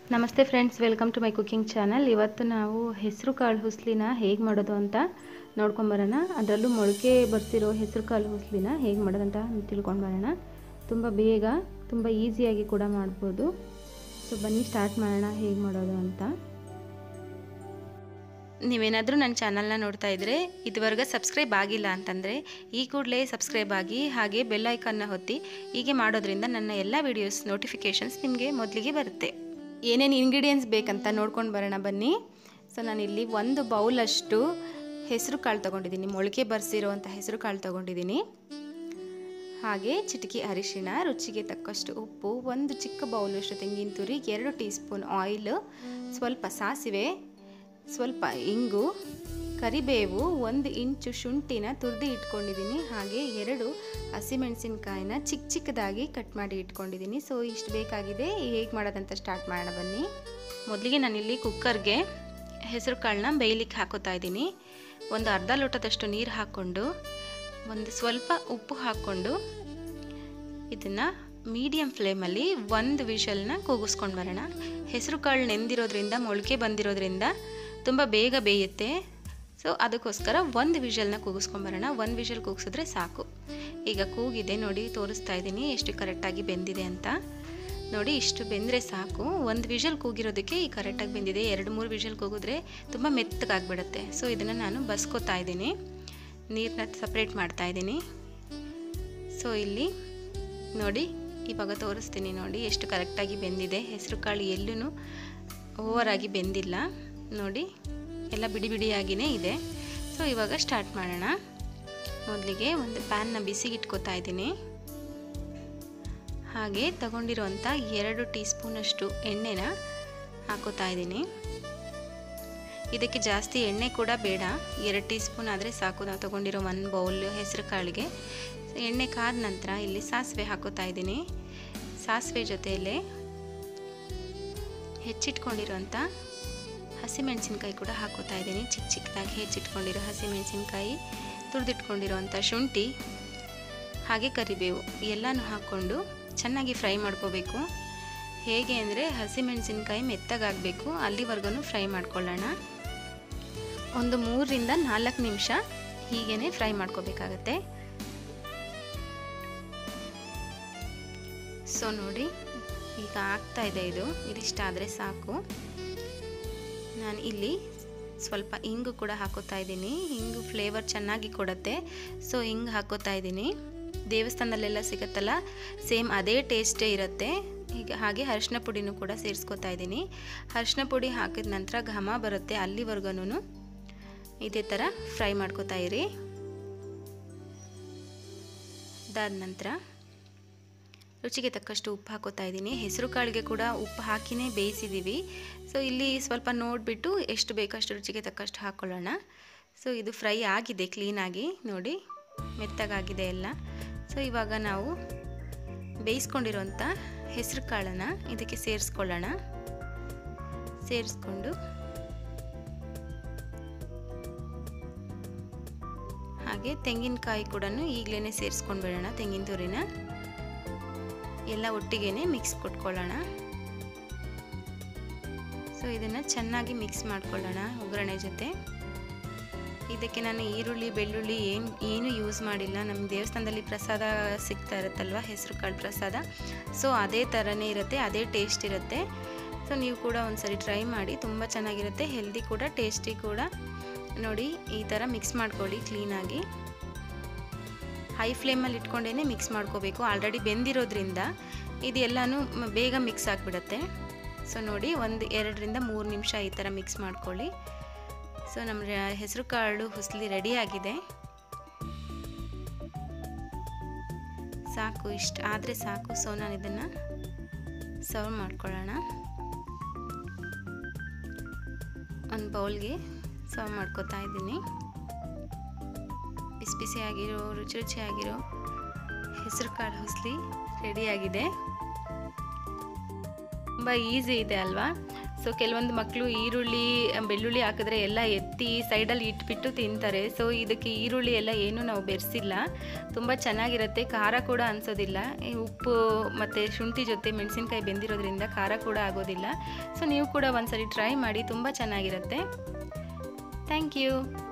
ನಮಸ್ತೆ friends welcome to my cooking channel ಇವತ್ತು ನಾವು ಹೆಸರು ಕಾಳು ಹುಸ್ಲಿನ ಹೇಗೆ ಮಾಡೋದು ಅಂತ ನೋಡ್ಕೊಂಬರೋಣ ಅದರಲ್ಲೂ ಮೊಳಕೆ ಬರ್ಸಿರೋ ಹೆಸರು ಕಾಳು ಹುಸ್ಲಿನ ಹೇಗೆ ಮಾಡೋದು ಅಂತ ತಿಳ್ಕೊಂಡು ಬರೋಣ ತುಂಬ ಬೇಗ ತುಂಬ ಈಸಿಯಾಗಿ ಕೂಡ ಮಾಡ್ಬೋದು ಸೊ ಬನ್ನಿ ಸ್ಟಾರ್ಟ್ ಮಾಡೋಣ ಹೇಗೆ ಮಾಡೋದು ಅಂತ ನೀವೇನಾದರೂ ನನ್ನ ಚಾನಲ್ನ ನೋಡ್ತಾ ಇದ್ದರೆ ಇದುವರೆಗೆ ಸಬ್ಸ್ಕ್ರೈಬ್ ಆಗಿಲ್ಲ ಅಂತಂದರೆ ಈ ಕೂಡಲೇ ಸಬ್ಸ್ಕ್ರೈಬ್ ಆಗಿ ಹಾಗೆ ಬೆಲ್ ಐಕನ್ನ ಹೊತ್ತಿ ಹೀಗೆ ಮಾಡೋದ್ರಿಂದ ನನ್ನ ಎಲ್ಲ ವೀಡಿಯೋಸ್ ನೋಟಿಫಿಕೇಷನ್ಸ್ ನಿಮಗೆ ಮೊದಲಿಗೆ ಬರುತ್ತೆ ಏನೇನು ಇಂಗ್ರೀಡಿಯೆಂಟ್ಸ್ ಬೇಕಂತ ನೋಡ್ಕೊಂಡು ಬರೋಣ ಬನ್ನಿ ಸೊ ನಾನಿಲ್ಲಿ ಒಂದು ಬೌಲಷ್ಟು ಹೆಸರು ಕಾಳು ತೊಗೊಂಡಿದ್ದೀನಿ ಮೊಳಕೆ ಬರ್ಸಿರೋವಂಥ ಹೆಸರು ಕಾಳು ತೊಗೊಂಡಿದ್ದೀನಿ ಹಾಗೆ ಚಿಟಿಕೆ ಅರಿಶಿಣ ರುಚಿಗೆ ತಕ್ಕಷ್ಟು ಉಪ್ಪು ಒಂದು ಚಿಕ್ಕ ಬೌಲಷ್ಟು ತೆಂಗಿನ ತುರಿ ಎರಡು ಟೀ ಸ್ಪೂನ್ ಆಯಿಲ್ ಸ್ವಲ್ಪ ಸಾಸಿವೆ ಸ್ವಲ್ಪ ಇಂಗು ಕರಿಬೇವು ಒಂದು ಇಂಚು ಶುಂಠಿನ ತುರಿದು ಇಟ್ಕೊಂಡಿದ್ದೀನಿ ಹಾಗೆ ಎರಡು ಹಸಿಮೆಣಸಿನ್ಕಾಯಿನ ಚಿಕ್ಕ ಚಿಕ್ಕದಾಗಿ ಕಟ್ ಮಾಡಿ ಇಟ್ಕೊಂಡಿದ್ದೀನಿ ಸೊ ಇಷ್ಟು ಬೇಕಾಗಿದೆ ಹೇಗೆ ಮಾಡೋದಂತ ಸ್ಟಾರ್ಟ್ ಮಾಡೋಣ ಬನ್ನಿ ಮೊದಲಿಗೆ ನಾನಿಲ್ಲಿ ಕುಕ್ಕರ್ಗೆ ಹೆಸರು ಕಾಳನ್ನ ಬೇಯಲಿಕ್ಕೆ ಹಾಕೋತಾ ಇದ್ದೀನಿ ಒಂದು ಅರ್ಧ ಲೋಟದಷ್ಟು ನೀರು ಹಾಕ್ಕೊಂಡು ಒಂದು ಸ್ವಲ್ಪ ಉಪ್ಪು ಹಾಕ್ಕೊಂಡು ಇದನ್ನು ಮೀಡಿಯಮ್ ಫ್ಲೇಮಲ್ಲಿ ಒಂದು ವಿಷಲ್ನ ಕೂಗಿಸ್ಕೊಂಡು ಬರೋಣ ಹೆಸರು ಕಾಳು ನೆಂದಿರೋದ್ರಿಂದ ಮೊಳಕೆ ಬಂದಿರೋದ್ರಿಂದ ತುಂಬ ಬೇಗ ಬೇಯುತ್ತೆ ಸೊ ಅದಕ್ಕೋಸ್ಕರ ಒಂದು ವಿಷಲ್ನ ಕೂಗಿಸ್ಕೊಂಬರೋಣ ಒಂದು ವಿಷಲ್ ಕೂಗಿಸಿದ್ರೆ ಸಾಕು ಈಗ ಕೂಗಿದೆ ನೋಡಿ ತೋರಿಸ್ತಾ ಇದ್ದೀನಿ ಎಷ್ಟು ಕರೆಕ್ಟಾಗಿ ಬೆಂದಿದೆ ಅಂತ ನೋಡಿ ಇಷ್ಟು ಬೆಂದರೆ ಸಾಕು ಒಂದು ವಿಷಲ್ ಕೂಗಿರೋದಕ್ಕೆ ಈ ಕರೆಕ್ಟಾಗಿ ಬೆಂದಿದೆ ಎರಡು ಮೂರು ವಿಷಲ್ ಕೂಗಿದ್ರೆ ತುಂಬ ಮೆತ್ತಗಾಗ್ಬಿಡುತ್ತೆ ಸೊ ಇದನ್ನು ನಾನು ಬಸ್ಕೋತಾ ಇದ್ದೀನಿ ನೀರನ್ನ ಸಪ್ರೇಟ್ ಮಾಡ್ತಾ ಇದ್ದೀನಿ ಸೊ ಇಲ್ಲಿ ನೋಡಿ ಇವಾಗ ತೋರಿಸ್ತೀನಿ ನೋಡಿ ಎಷ್ಟು ಕರೆಕ್ಟಾಗಿ ಬೆಂದಿದೆ ಹೆಸರು ಕಾಳು ಎಲ್ಲೂ ಓವರಾಗಿ ಬೆಂದಿಲ್ಲ ನೋಡಿ ಎಲ್ಲ ಬಿಡಿ ಬಿಡಿಯಾಗಿಯೇ ಇದೆ ಸೊ ಇವಾಗ ಸ್ಟಾರ್ಟ್ ಮಾಡೋಣ ಮೊದಲಿಗೆ ಒಂದು ಪ್ಯಾನ್ನ ಬಿಸಿಗೆ ಇಟ್ಕೋತಾ ಇದ್ದೀನಿ ಹಾಗೆ ತಗೊಂಡಿರುವಂಥ ಎರಡು ಟೀ ಸ್ಪೂನಷ್ಟು ಎಣ್ಣೆನ ಹಾಕೋತಾ ಇದ್ದೀನಿ ಇದಕ್ಕೆ ಜಾಸ್ತಿ ಎಣ್ಣೆ ಕೂಡ ಬೇಡ ಎರಡು ಟೀ ಸ್ಪೂನ್ ಆದರೆ ಸಾಕು ನಾವು ತೊಗೊಂಡಿರೋ ಒಂದು ಬೌಲ್ ಹೆಸರು ಕಾಳಿಗೆ ಎಣ್ಣೆ ಕಾದ ನಂತರ ಇಲ್ಲಿ ಸಾಸಿವೆ ಹಾಕೋತಾ ಇದ್ದೀನಿ ಸಾಸಿವೆ ಜೊತೆಯಲ್ಲೇ ಹೆಚ್ಚಿಟ್ಕೊಂಡಿರೋಂಥ ಹಸಿಮೆಣಸಿನ್ಕಾಯಿ ಕೂಡ ಹಾಕೋತಾ ಇದ್ದೀನಿ ಚಿಕ್ಕ ಚಿಕ್ಕದಾಗಿ ಹೆಚ್ಚಿಟ್ಕೊಂಡಿರೋ ಹಸಿಮೆಣಸಿನ್ಕಾಯಿ ತುರಿದಿಟ್ಕೊಂಡಿರೋಂಥ ಶುಂಠಿ ಹಾಗೆ ಕರಿಬೇವು ಎಲ್ಲನೂ ಹಾಕ್ಕೊಂಡು ಚೆನ್ನಾಗಿ ಫ್ರೈ ಮಾಡ್ಕೋಬೇಕು ಹೇಗೆ ಅಂದರೆ ಹಸಿಮೆಣಸಿನ್ಕಾಯಿ ಮೆತ್ತಗಾಗಬೇಕು ಅಲ್ಲಿವರೆಗೂ ಫ್ರೈ ಮಾಡ್ಕೊಳ್ಳೋಣ ಒಂದು ಮೂರರಿಂದ ನಾಲ್ಕು ನಿಮಿಷ ಹೀಗೇ ಫ್ರೈ ಮಾಡ್ಕೋಬೇಕಾಗತ್ತೆ ಸೊ ನೋಡಿ ಈಗ ಆಗ್ತಾ ಇದೆ ಇದು ಇದಿಷ್ಟಾದರೆ ಸಾಕು ನಾನು ಇಲ್ಲಿ ಸ್ವಲ್ಪ ಇಂಗು ಕೂಡ ಹಾಕೋತಾ ಇದ್ದೀನಿ ಇಂಗು ಫ್ಲೇವರ್ ಚೆನ್ನಾಗಿ ಕೊಡುತ್ತೆ ಸೊ ಹಿಂಗೆ ಹಾಕೋತಾ ಇದ್ದೀನಿ ದೇವಸ್ಥಾನದಲ್ಲೆಲ್ಲ ಸಿಗುತ್ತಲ್ಲ ಸೇಮ್ ಅದೇ ಟೇಸ್ಟೇ ಇರುತ್ತೆ ಈಗ ಹಾಗೆ ಅರಿಶಿನ ಪುಡಿನೂ ಕೂಡ ಸೇರಿಸ್ಕೊತಾ ಇದ್ದೀನಿ ಅರಿಶಿನ ಪುಡಿ ಹಾಕಿದ ನಂತರ ಘಮ ಬರುತ್ತೆ ಅಲ್ಲಿವರೆಗೂ ಇದೇ ಥರ ಫ್ರೈ ಮಾಡ್ಕೋತಾ ಇರಿ ಅದಾದ ನಂತರ ರುಚಿಗೆ ತಕ್ಕಷ್ಟು ಉಪ್ಪು ಹಾಕೋತಾ ಇದ್ದೀನಿ ಹೆಸರು ಕಾಳಿಗೆ ಕೂಡ ಉಪ್ಪು ಹಾಕಿನೇ ಬೇಯಿಸಿದ್ದೀವಿ ಸೊ ಇಲ್ಲಿ ಸ್ವಲ್ಪ ನೋಡಿಬಿಟ್ಟು ಎಷ್ಟು ಬೇಕಷ್ಟು ರುಚಿಗೆ ತಕ್ಕಷ್ಟು ಹಾಕ್ಕೊಳ್ಳೋಣ ಸೊ ಇದು ಫ್ರೈ ಆಗಿದೆ ಕ್ಲೀನಾಗಿ ನೋಡಿ ಮೆತ್ತಗಾಗಿದೆ ಎಲ್ಲ ಸೊ ಇವಾಗ ನಾವು ಬೇಯಿಸ್ಕೊಂಡಿರೋಂಥ ಹೆಸರು ಕಾಳನ್ನು ಇದಕ್ಕೆ ಸೇರಿಸ್ಕೊಳ್ಳೋಣ ಸೇರಿಸ್ಕೊಂಡು ಹಾಗೆ ತೆಂಗಿನಕಾಯಿ ಕೂಡ ಈಗಲೇ ಸೇರಿಸ್ಕೊಂಡು ಬಿಡೋಣ ತೆಂಗಿನ ತುರಿನ ಎಲ್ಲ ಒಟ್ಟಿಗೆ ಮಿಕ್ಸ್ ಕೊಟ್ಕೊಳ್ಳೋಣ ಸೊ ಇದನ್ನು ಚೆನ್ನಾಗಿ ಮಿಕ್ಸ್ ಮಾಡ್ಕೊಳ್ಳೋಣ ಒಗ್ಗರಣೆ ಜೊತೆ ಇದಕ್ಕೆ ನಾನು ಈರುಳ್ಳಿ ಬೆಳ್ಳುಳ್ಳಿ ಏನು ಏನು ಯೂಸ್ ಮಾಡಿಲ್ಲ ನಮ್ಮ ದೇವಸ್ಥಾನದಲ್ಲಿ ಪ್ರಸಾದ ಸಿಗ್ತಾ ಇರುತ್ತಲ್ವ ಹೆಸರು ಕಾಳು ಪ್ರಸಾದ ಸೊ ಅದೇ ಥರನೇ ಇರುತ್ತೆ ಅದೇ ಟೇಸ್ಟ್ ಇರುತ್ತೆ ಸೊ ನೀವು ಕೂಡ ಒಂದ್ಸರಿ ಟ್ರೈ ಮಾಡಿ ತುಂಬ ಚೆನ್ನಾಗಿರುತ್ತೆ ಹೆಲ್ದಿ ಕೂಡ ಟೇಸ್ಟಿ ಕೂಡ ನೋಡಿ ಈ ಥರ ಮಿಕ್ಸ್ ಮಾಡ್ಕೊಳ್ಳಿ ಕ್ಲೀನಾಗಿ ಹೈ ಫ್ಲೇಮಲ್ಲಿ ಇಟ್ಕೊಂಡೇ ಮಿಕ್ಸ್ ಮಾಡ್ಕೋಬೇಕು ಆಲ್ರೆಡಿ ಬೆಂದಿರೋದ್ರಿಂದ ಇದೆಲ್ಲನೂ ಬೇಗ ಮಿಕ್ಸ್ ಆಗಿಬಿಡುತ್ತೆ ಸೊ ನೋಡಿ ಒಂದು ಎರಡರಿಂದ ಮೂರು ನಿಮಿಷ ಈ ಥರ ಮಿಕ್ಸ್ ಮಾಡ್ಕೊಳ್ಳಿ ಸೊ ನಮ್ಮ ಹೆಸರು ಕಾಳು ಹುಸ್ಲಿ ರೆಡಿಯಾಗಿದೆ ಸಾಕು ಇಷ್ಟ ಆದರೆ ಸಾಕು ಸೊ ನಾನು ಇದನ್ನು ಸರ್ವ್ ಮಾಡ್ಕೊಳ್ಳೋಣ ಒಂದು ಬೌಲ್ಗೆ ಸರ್ವ್ ಮಾಡ್ಕೋತಾ ಇದ್ದೀನಿ ಬಿಸಿ ಬಿಸಿಯಾಗಿರೋ ರುಚಿ ರುಚಿಯಾಗಿರೋ ಹೆಸರು ಕಾಳು ಹುಸ್ಲಿ ರೆಡಿಯಾಗಿದೆ ತುಂಬ ಈಸಿ ಇದೆ ಅಲ್ವಾ ಸೊ ಕೆಲವೊಂದು ಮಕ್ಕಳು ಈರುಳ್ಳಿ ಬೆಳ್ಳುಳ್ಳಿ ಹಾಕಿದ್ರೆ ಎಲ್ಲ ಎತ್ತಿ ಸೈಡಲ್ಲಿ ಇಟ್ಬಿಟ್ಟು ತಿಂತಾರೆ ಸೊ ಇದಕ್ಕೆ ಈರುಳ್ಳಿ ಎಲ್ಲ ಏನೂ ನಾವು ಬೆರೆಸಿಲ್ಲ ತುಂಬ ಚೆನ್ನಾಗಿರುತ್ತೆ ಖಾರ ಕೂಡ ಅನಿಸೋದಿಲ್ಲ ಈ ಉಪ್ಪು ಮತ್ತು ಶುಂಠಿ ಜೊತೆ ಮೆಣಸಿನ್ಕಾಯಿ ಬೆಂದಿರೋದ್ರಿಂದ ಖಾರ ಕೂಡ ಆಗೋದಿಲ್ಲ ಸೊ ನೀವು ಕೂಡ ಒಂದ್ಸರಿ ಟ್ರೈ ಮಾಡಿ ತುಂಬ ಚೆನ್ನಾಗಿರುತ್ತೆ ಥ್ಯಾಂಕ್ ಯು